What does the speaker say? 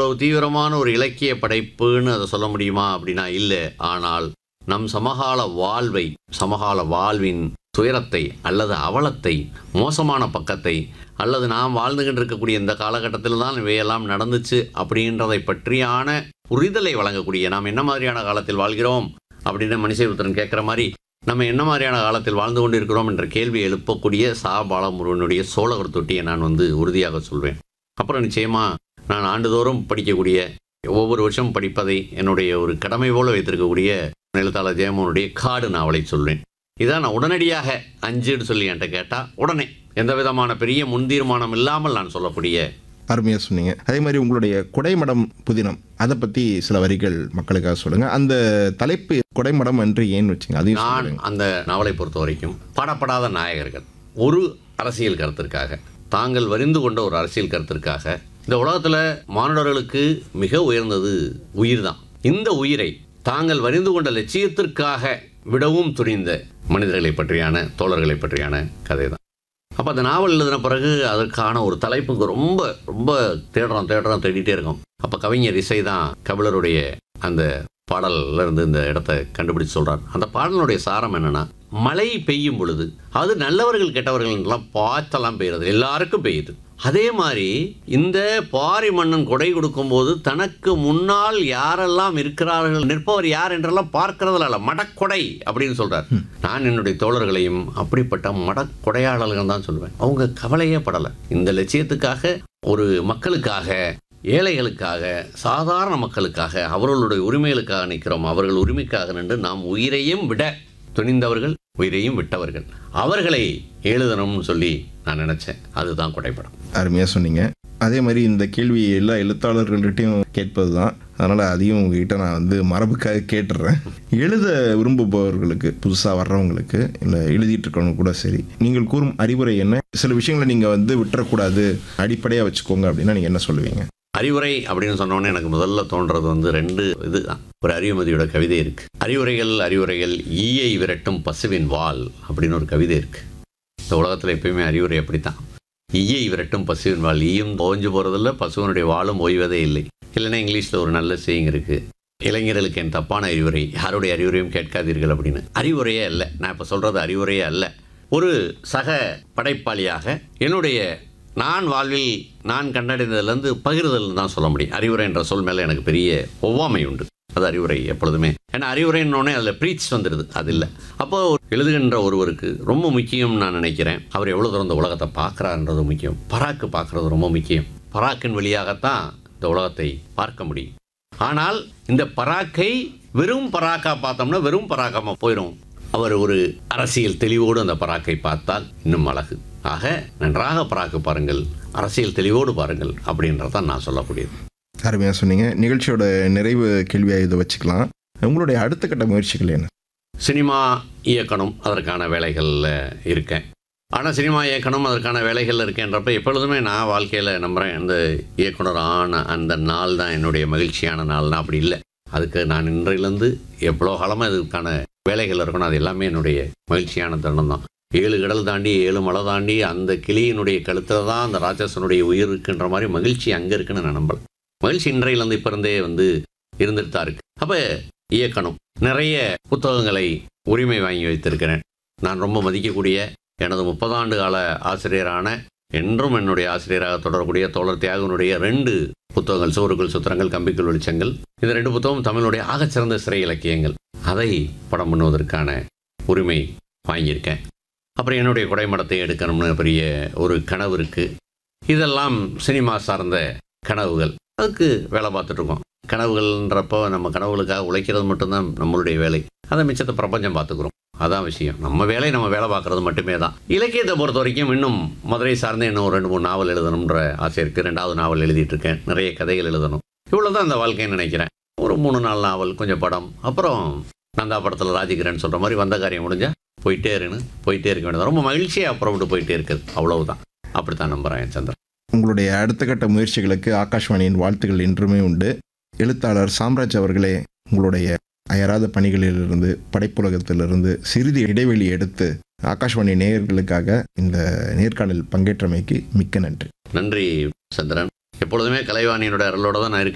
அவ்வளவு தீவிரமான ஒரு இலக்கிய படைப்புன்னு அதை சொல்ல முடியுமா அப்படின்னா இல்லை ஆனால் நம் சமகால வாழ்வை சமகால வாழ்வின் துயரத்தை அல்லது அவலத்தை மோசமான பக்கத்தை அல்லது நாம் வாழ்ந்துகிட்டு இருக்கக்கூடிய இந்த காலகட்டத்தில் தான் இவையெல்லாம் நடந்துச்சு அப்படின்றதை பற்றியான புரிதலை வழங்கக்கூடிய நாம் என்ன மாதிரியான காலத்தில் வாழ்கிறோம் அப்படின்னு மணிசேபுத்திரன் கேட்குற மாதிரி நம்ம என்ன மாதிரியான காலத்தில் வாழ்ந்து கொண்டு இருக்கிறோம் என்ற கேள்வி எழுப்பக்கூடிய சா பாலமுருகனுடைய சோழவர் தொட்டியை நான் வந்து உறுதியாக சொல்வேன் அப்புறம் நிச்சயமாக நான் ஆண்டுதோறும் படிக்கக்கூடிய ஒவ்வொரு வருஷம் படிப்பதை என்னுடைய ஒரு கடமை போல வைத்திருக்கக்கூடிய எழுத்தாளர் ஜெயமோனுடைய காடு நாவலை சொல்வேன் இதான் நான் உடனடியாக அஞ்சுன்னு சொல்லி என்கிட்ட கேட்டால் உடனே எந்த விதமான பெரிய முன்தீர்மானம் இல்லாமல் நான் சொல்லக்கூடிய அருமையாக சொன்னீங்க அதே மாதிரி உங்களுடைய கொடைமடம் புதினம் அதை பற்றி சில வரிகள் மக்களுக்காக சொல்லுங்கள் அந்த தலைப்பு கொடைமடம் என்று ஏன் வச்சிங்க அதையும் நான் சொல்லுங்க அந்த நாவலை பொறுத்த வரைக்கும் பாடப்படாத நாயகர்கள் ஒரு அரசியல் கருத்திற்காக தாங்கள் வரிந்து கொண்ட ஒரு அரசியல் கருத்திற்காக இந்த உலகத்தில் மானுடர்களுக்கு மிக உயர்ந்தது உயிர் தான் இந்த உயிரை தாங்கள் வரிந்து கொண்ட லட்சியத்திற்காக விடவும் துணிந்த மனிதர்களை பற்றியான தோழர்களை பற்றியான கதை தான் அப்போ அந்த நாவல் எழுதின பிறகு அதற்கான ஒரு தலைப்புக்கு ரொம்ப ரொம்ப தேடுறோம் தேடுறோம் தேடிட்டே இருக்கோம் அப்போ கவிஞர் இசை தான் கபிலருடைய அந்த பாடல்ல இருந்து இந்த இடத்த கண்டுபிடிச்சு சொல்றார் அந்த பாடலுடைய சாரம் என்னன்னா மழை பெய்யும் பொழுது அது நல்லவர்கள் கெட்டவர்கள் எல்லாம் பார்த்தெல்லாம் பெய்யுறது எல்லாருக்கும் பெய்யுது அதே மாதிரி இந்த பாரி மன்னன் கொடை கொடுக்கும்போது தனக்கு முன்னால் யாரெல்லாம் இருக்கிறார்கள் நிற்பவர் யார் என்றெல்லாம் பார்க்கறதுல அல்ல மடக்கொடை அப்படின்னு சொல்றார் நான் என்னுடைய தோழர்களையும் அப்படிப்பட்ட மடக்கொடையாளர்கள் தான் சொல்லுவேன் அவங்க கவலையே படலை இந்த லட்சியத்துக்காக ஒரு மக்களுக்காக ஏழைகளுக்காக சாதாரண மக்களுக்காக அவர்களுடைய உரிமைகளுக்காக நிற்கிறோம் அவர்கள் உரிமைக்காக நின்று நாம் உயிரையும் விட துணிந்தவர்கள் உயிரையும் விட்டவர்கள் அவர்களை எழுதணும்னு சொல்லி நான் நினைச்சேன் அதுதான் குடைப்படம் அருமையாக சொன்னீங்க அதே மாதிரி இந்த கேள்வி எல்லா எழுத்தாளர்கள்கிட்டையும் கேட்பது தான் அதனால் அதையும் உங்ககிட்ட நான் வந்து மரபுக்காக கேட்டுடுறேன் எழுத விரும்புபவர்களுக்கு புதுசாக வர்றவங்களுக்கு இல்லை எழுதிட்டு இருக்கவங்க கூட சரி நீங்கள் கூறும் அறிவுரை என்ன சில விஷயங்களை நீங்கள் வந்து விட்டுறக்கூடாது அடிப்படையாக வச்சுக்கோங்க அப்படின்னா நீங்கள் என்ன சொல்லுவீங்க அறிவுரை அப்படின்னு சொன்னோன்னே எனக்கு முதல்ல தோன்றது வந்து ரெண்டு இதுதான் ஒரு அறிவுமதியோட கவிதை இருக்கு அறிவுரைகள் அறிவுரைகள் ஈயை விரட்டும் பசுவின் வால் அப்படின்னு ஒரு கவிதை இருக்கு இந்த உலகத்தில் எப்பயுமே அறிவுரை அப்படித்தான் ஈயை விரட்டும் பசுவின் வால் ஈயும் ஓஞ்சு போகிறதில்ல பசுவனுடைய வாளும் ஓய்வதே இல்லை இல்லைன்னா இங்கிலீஷில் ஒரு நல்ல செய்யுங்க இருக்கு இளைஞர்களுக்கு என் தப்பான அறிவுரை யாருடைய அறிவுரையும் கேட்காதீர்கள் அப்படின்னு அறிவுரையே அல்ல நான் இப்போ சொல்கிறது அறிவுரையே அல்ல ஒரு சக படைப்பாளியாக என்னுடைய நான் வாழ்வில் நான் கண்டடைந்ததுலேருந்து பகிர்தல் தான் சொல்ல முடியும் அறிவுரை என்ற சொல் மேலே எனக்கு பெரிய ஒவ்வாமை உண்டு அது அறிவுரை எப்பொழுதுமே ஏன்னா அறிவுரைன்னொடனே அதில் ப்ரீச் வந்துடுது அது இல்லை அப்போ எழுதுகின்ற ஒருவருக்கு ரொம்ப முக்கியம் நான் நினைக்கிறேன் அவர் எவ்வளோ தூரம் இந்த உலகத்தை பார்க்குறாருன்றது முக்கியம் பராக்கு பார்க்குறது ரொம்ப முக்கியம் பராக்கின் வழியாகத்தான் இந்த உலகத்தை பார்க்க முடியும் ஆனால் இந்த பராக்கை வெறும் பராக்கா பார்த்தோம்னா வெறும் பராக்காம போயிடும் அவர் ஒரு அரசியல் தெளிவோடு அந்த பராக்கை பார்த்தால் இன்னும் அழகு ஆக நன்றாக பராக்கு பாருங்கள் அரசியல் தெளிவோடு பாருங்கள் அப்படின்றதான் நான் சொல்லக்கூடியது அருமையாக சொன்னீங்க நிகழ்ச்சியோட நிறைவு கேள்வியாக இதை வச்சுக்கலாம் உங்களுடைய அடுத்த கட்ட முயற்சிகள் என்ன சினிமா இயக்கணும் அதற்கான வேலைகளில் இருக்கேன் ஆனால் சினிமா இயக்கணும் அதற்கான வேலைகளில் இருக்கேன்றப்ப எப்பொழுதுமே நான் வாழ்க்கையில் நம்புகிறேன் இந்த இயக்குனர் ஆன அந்த நாள் தான் என்னுடைய மகிழ்ச்சியான நாள்னா அப்படி இல்லை அதுக்கு நான் இன்றையிலேருந்து எவ்வளோ காலமாக இதுக்கான வேலைகள் இருக்கணும் அது எல்லாமே என்னுடைய மகிழ்ச்சியான தருணம் தான் ஏழு கடல் தாண்டி ஏழு மலை தாண்டி அந்த கிளியினுடைய கழுத்தில் தான் அந்த ராட்சசனுடைய உயிர் இருக்குன்ற மாதிரி மகிழ்ச்சி அங்கே இருக்குன்னு நான் நம்பல மகிழ்ச்சி இன்றையிலேருந்து இப்போ இருந்தே வந்து இருந்துட்டு தான் இருக்கு அப்போ இயக்கணும் நிறைய புத்தகங்களை உரிமை வாங்கி வைத்திருக்கிறேன் நான் ரொம்ப மதிக்கக்கூடிய எனது முப்பதாண்டு கால ஆசிரியரான என்றும் என்னுடைய ஆசிரியராக தொடரக்கூடிய தோழர் தியாகனுடைய ரெண்டு புத்தகங்கள் சோறுகள் சுத்திரங்கள் கம்பிக்குள் வெளிச்சங்கள் இந்த ரெண்டு புத்தகம் தமிழுடைய ஆகச்சிறந்த சிறை இலக்கியங்கள் அதை படம் பண்ணுவதற்கான உரிமை வாங்கியிருக்கேன் அப்புறம் என்னுடைய குடைமடத்தை எடுக்கணும்னு பெரிய ஒரு கனவு இருக்குது இதெல்லாம் சினிமா சார்ந்த கனவுகள் அதுக்கு வேலை பார்த்துட்டு இருக்கோம் கனவுகள்ன்றப்போ நம்ம கனவுகளுக்காக உழைக்கிறது மட்டும்தான் நம்மளுடைய வேலை அதை மிச்சத்தை பிரபஞ்சம் பார்த்துக்கிறோம் அதான் விஷயம் நம்ம வேலை நம்ம வேலை பார்க்குறது மட்டுமே தான் இலக்கியத்தை பொறுத்த வரைக்கும் இன்னும் மதுரை சார்ந்து இன்னும் ஒரு ரெண்டு மூணு நாவல் எழுதணுன்ற ஆசை இருக்குது ரெண்டாவது நாவல் எழுதிட்டு இருக்கேன் நிறைய கதைகள் எழுதணும் இவ்வளோ தான் இந்த வாழ்க்கைன்னு நினைக்கிறேன் ஒரு மூணு நாலு நாவல் கொஞ்சம் படம் அப்புறம் நந்தா படத்தில் ராஜகிரன் சொல்கிற மாதிரி வந்த காரியம் முடிஞ்சா போயிட்டே இருன்னு போயிட்டே இருக்க வேண்டியது ரொம்ப மகிழ்ச்சியாக புறப்பட்டு போயிட்டே இருக்குது அவ்வளவுதான் அப்படித்தான் நம்புகிறேன் சந்திரன் உங்களுடைய அடுத்த கட்ட முயற்சிகளுக்கு ஆகாஷ்வாணியின் வாழ்த்துக்கள் என்றுமே உண்டு எழுத்தாளர் சாம்ராஜ் அவர்களே உங்களுடைய அயராத பணிகளிலிருந்து படைப்புலகத்திலிருந்து சிறிது இடைவெளி எடுத்து ஆகாஷ்வாணி நேயர்களுக்காக இந்த நேர்காணல் பங்கேற்றமைக்கு மிக்க நன்றி நன்றி சந்திரன் எப்பொழுதுமே கலைவாணியினுடைய அருளோட தான் நான் இருக்கேன்